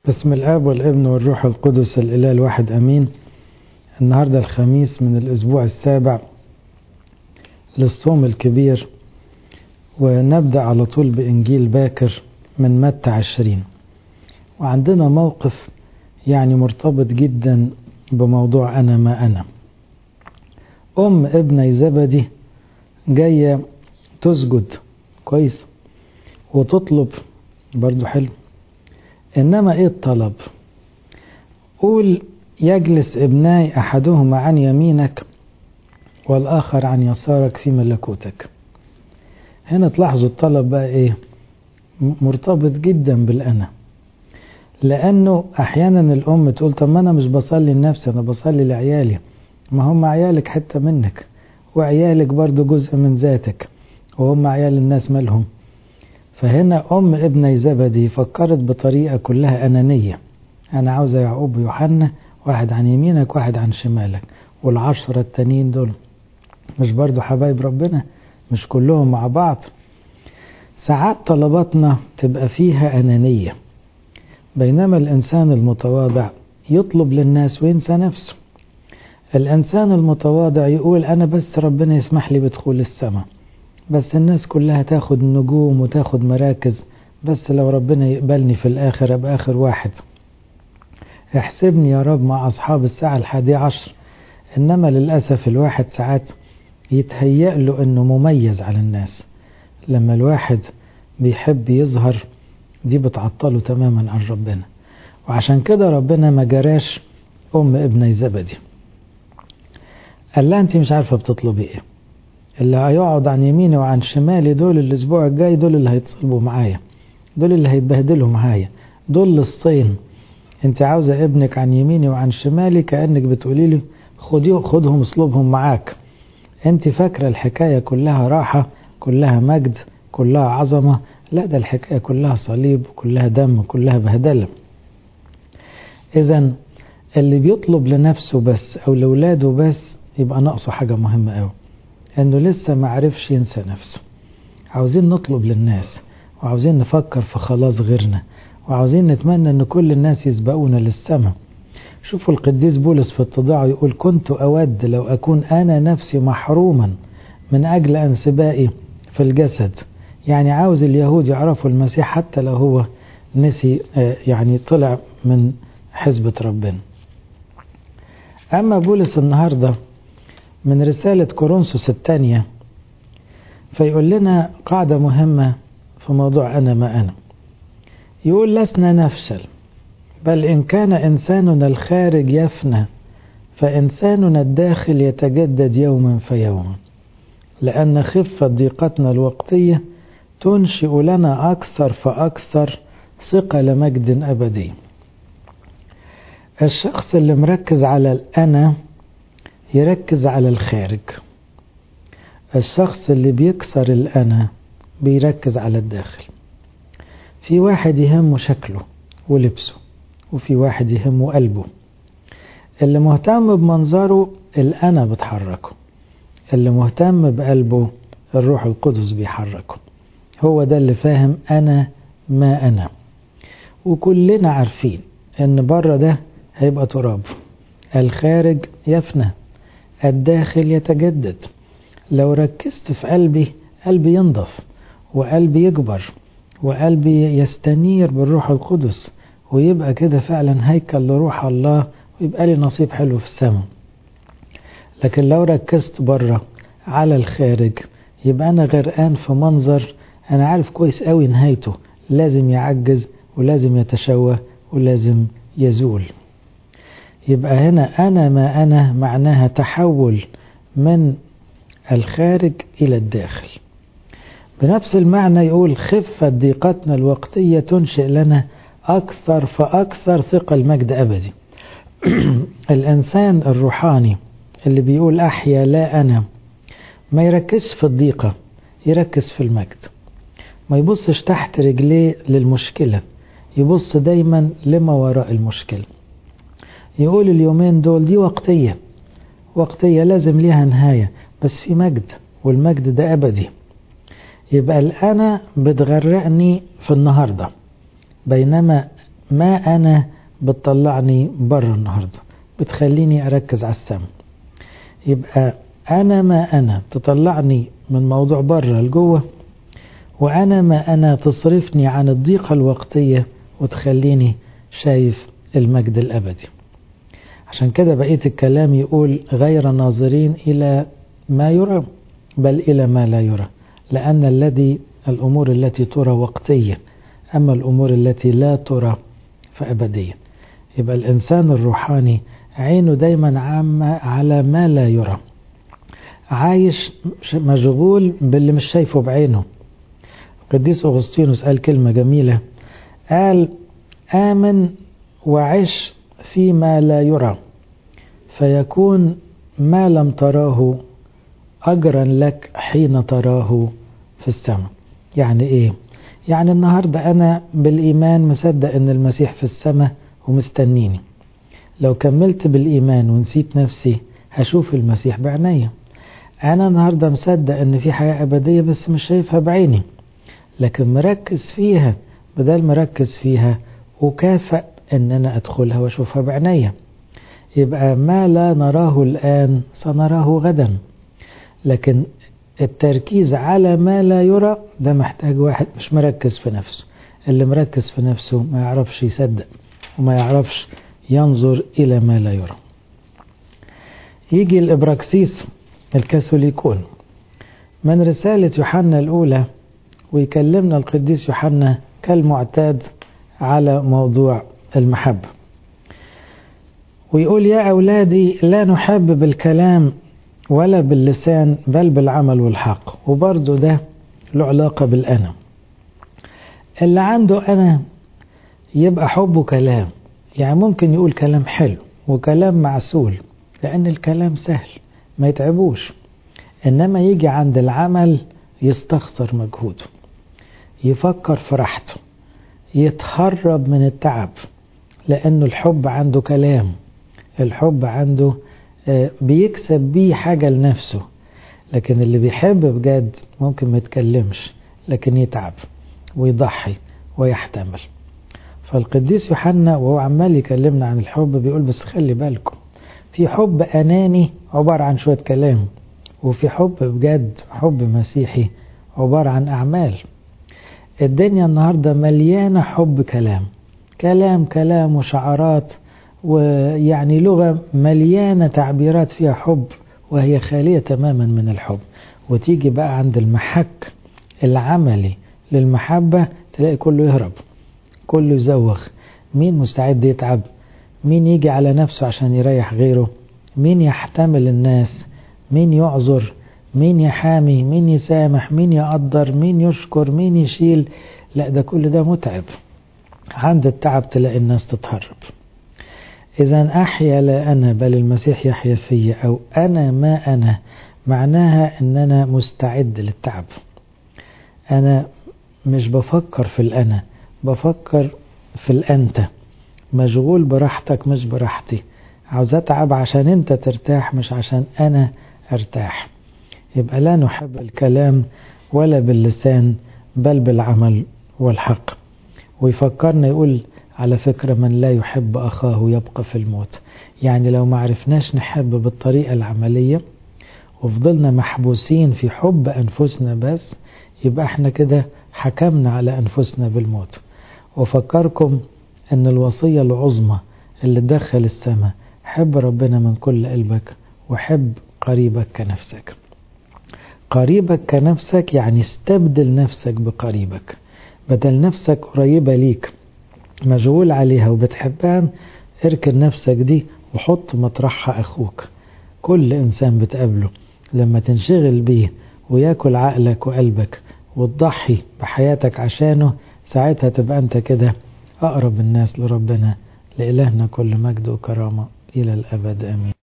بسم الآب والابن والروح القدس الإله الواحد أمين النهاردة الخميس من الأسبوع السابع للصوم الكبير ونبدأ على طول بإنجيل باكر من متى عشرين وعندنا موقف يعني مرتبط جدا بموضوع أنا ما أنا أم ابني زبدي جاية تسجد كويس وتطلب برضو حلو إنما إيه الطلب قول يجلس ابناي أحدهما عن يمينك والآخر عن يسارك في ملكوتك هنا تلاحظوا الطلب بقى إيه مرتبط جدا بالأنا لأنه أحيانا الأم تقول طب ما أنا مش بصلي لنفسي أنا بصلي لعيالي ما هم عيالك حتة منك وعيالك برضو جزء من ذاتك وهم عيال الناس مالهم فهنا أم ابني زبدي فكرت بطريقة كلها أنانية أنا عاوزة يعقوب ويوحنا واحد عن يمينك واحد عن شمالك والعشرة التانيين دول مش برضو حبايب ربنا مش كلهم مع بعض ساعات طلباتنا تبقى فيها أنانية بينما الإنسان المتواضع يطلب للناس وينسى نفسه الإنسان المتواضع يقول أنا بس ربنا يسمح لي بدخول السماء بس الناس كلها تاخد نجوم وتاخد مراكز بس لو ربنا يقبلني في الآخر أبقى آخر واحد احسبني يا رب مع أصحاب الساعة الحادية عشر إنما للأسف الواحد ساعات يتهيأ له أنه مميز على الناس لما الواحد بيحب يظهر دي بتعطله تماما عن ربنا وعشان كده ربنا ما جراش أم ابني زبدي قال لها أنت مش عارفة بتطلبي إيه اللي هيقعد عن يميني وعن شمالي دول الاسبوع الجاي دول اللي هيتصلبوا معايا دول اللي هيتبهدلوا معايا دول الصين انت عاوزة ابنك عن يميني وعن شمالي كأنك بتقولي لي خديه خدهم اصلبهم معاك انت فاكرة الحكاية كلها راحة كلها مجد كلها عظمة لا ده الحكاية كلها صليب كلها دم كلها بهدلة اذا اللي بيطلب لنفسه بس او لولاده بس يبقى ناقصه حاجة مهمة قوي انه لسه ما عرفش ينسى نفسه عاوزين نطلب للناس وعاوزين نفكر في خلاص غيرنا وعاوزين نتمنى ان كل الناس يسبقونا للسماء شوفوا القديس بولس في اتضاعه يقول كنت اود لو اكون انا نفسي محروما من اجل انسبائي في الجسد يعني عاوز اليهود يعرفوا المسيح حتى لو هو نسي يعني طلع من حزبة ربنا اما بولس النهارده من رسالة كورنثوس الثانية فيقول لنا قاعدة مهمة في موضوع أنا ما أنا يقول لسنا نفشل بل إن كان إنساننا الخارج يفنى فإنساننا الداخل يتجدد يوما فيوما لأن خفة ضيقتنا الوقتية تنشئ لنا أكثر فأكثر ثقل مجد أبدي الشخص اللي مركز على الأنا يركز على الخارج الشخص اللي بيكسر الأنا بيركز على الداخل في واحد يهمه شكله ولبسه وفي واحد يهمه قلبه اللي مهتم بمنظره الأنا بتحركه اللي مهتم بقلبه الروح القدس بيحركه هو ده اللي فاهم أنا ما أنا وكلنا عارفين ان بره ده هيبقى تراب الخارج يفنى الداخل يتجدد لو ركزت في قلبي قلبي ينضف وقلبي يكبر وقلبي يستنير بالروح القدس ويبقى كده فعلا هيكل لروح الله ويبقى لي نصيب حلو في السماء لكن لو ركزت بره على الخارج يبقى أنا غرقان في منظر أنا عارف كويس قوي نهايته لازم يعجز ولازم يتشوه ولازم يزول يبقى هنا أنا ما أنا معناها تحول من الخارج إلى الداخل بنفس المعنى يقول خفة ضيقتنا الوقتية تنشئ لنا أكثر فأكثر ثقل مجد أبدي الإنسان الروحاني اللي بيقول أحيا لا أنا ما يركزش في الضيقة يركز في المجد ما يبصش تحت رجليه للمشكلة يبص دايما لما وراء المشكله يقول اليومين دول دي وقتية وقتية لازم ليها نهاية بس في مجد والمجد ده أبدي يبقى الأنا بتغرقني في النهاردة بينما ما أنا بتطلعني بره النهاردة بتخليني أركز على السماء يبقى أنا ما أنا تطلعني من موضوع بره لجوه وأنا ما أنا تصرفني عن الضيقة الوقتية وتخليني شايف المجد الأبدي عشان كده بقية الكلام يقول غير ناظرين إلى ما يرى بل إلى ما لا يرى لأن الذي الأمور التي ترى وقتية أما الأمور التي لا ترى فأبدية يبقى الإنسان الروحاني عينه دايما عامة على ما لا يرى عايش مشغول باللي مش شايفه بعينه القديس أغسطينوس قال كلمة جميلة قال آمن وعش فيما لا يرى فيكون ما لم تراه أجرا لك حين تراه في السماء يعني إيه؟ يعني النهاردة أنا بالإيمان مصدق أن المسيح في السماء ومستنيني لو كملت بالإيمان ونسيت نفسي هشوف المسيح بعينيا أنا النهاردة مصدق أن في حياة أبدية بس مش شايفها بعيني لكن مركز فيها بدل مركز فيها وكافئ أن أنا أدخلها وأشوفها بعينيا يبقى ما لا نراه الآن سنراه غدا لكن التركيز على ما لا يرى ده محتاج واحد مش مركز في نفسه اللي مركز في نفسه ما يعرفش يصدق وما يعرفش ينظر إلى ما لا يرى يجي الإبراكسيس الكاثوليكون من رسالة يوحنا الأولى ويكلمنا القديس يوحنا كالمعتاد على موضوع المحبة ويقول يا أولادي لا نحب بالكلام ولا باللسان بل بالعمل والحق وبرضه ده له علاقة بالأنا اللي عنده أنا يبقى حبه كلام يعني ممكن يقول كلام حلو وكلام معسول لأن الكلام سهل ما يتعبوش إنما يجي عند العمل يستخسر مجهوده يفكر في راحته يتهرب من التعب لأنه الحب عنده كلام الحب عنده بيكسب بيه حاجة لنفسه لكن اللي بيحب بجد ممكن ما يتكلمش لكن يتعب ويضحي ويحتمل فالقديس يوحنا وهو عمال يكلمنا عن الحب بيقول بس خلي بالكم في حب أناني عبارة عن شوية كلام وفي حب بجد حب مسيحي عبارة عن أعمال الدنيا النهاردة مليانة حب كلام كلام كلام وشعارات ويعني لغة مليانة تعبيرات فيها حب وهي خالية تماما من الحب وتيجي بقى عند المحك العملي للمحبة تلاقي كله يهرب كله يزوغ مين مستعد يتعب مين يجي على نفسه عشان يريح غيره مين يحتمل الناس مين يعذر مين يحامي مين يسامح مين يقدر مين يشكر مين يشيل لا ده كل ده متعب عند التعب تلاقي الناس تتهرب إذا أحيا لا أنا بل المسيح يحيا فيا أو أنا ما أنا معناها أن أنا مستعد للتعب أنا مش بفكر في الأنا بفكر في الأنت مشغول براحتك مش براحتي عاوز أتعب عشان أنت ترتاح مش عشان أنا أرتاح يبقى لا نحب الكلام ولا باللسان بل بالعمل والحق ويفكرنا يقول على فكرة من لا يحب أخاه يبقى في الموت يعني لو ما عرفناش نحب بالطريقة العملية وفضلنا محبوسين في حب أنفسنا بس يبقى احنا كده حكمنا على أنفسنا بالموت وفكركم أن الوصية العظمى اللي تدخل السماء حب ربنا من كل قلبك وحب قريبك كنفسك قريبك كنفسك يعني استبدل نفسك بقريبك بدل نفسك قريبة ليك مشغول عليها وبتحبها اركن نفسك دي وحط مطرحها أخوك كل إنسان بتقابله لما تنشغل بيه وياكل عقلك وقلبك وتضحي بحياتك عشانه ساعتها تبقى أنت كده أقرب الناس لربنا لإلهنا كل مجد وكرامة إلى الأبد آمين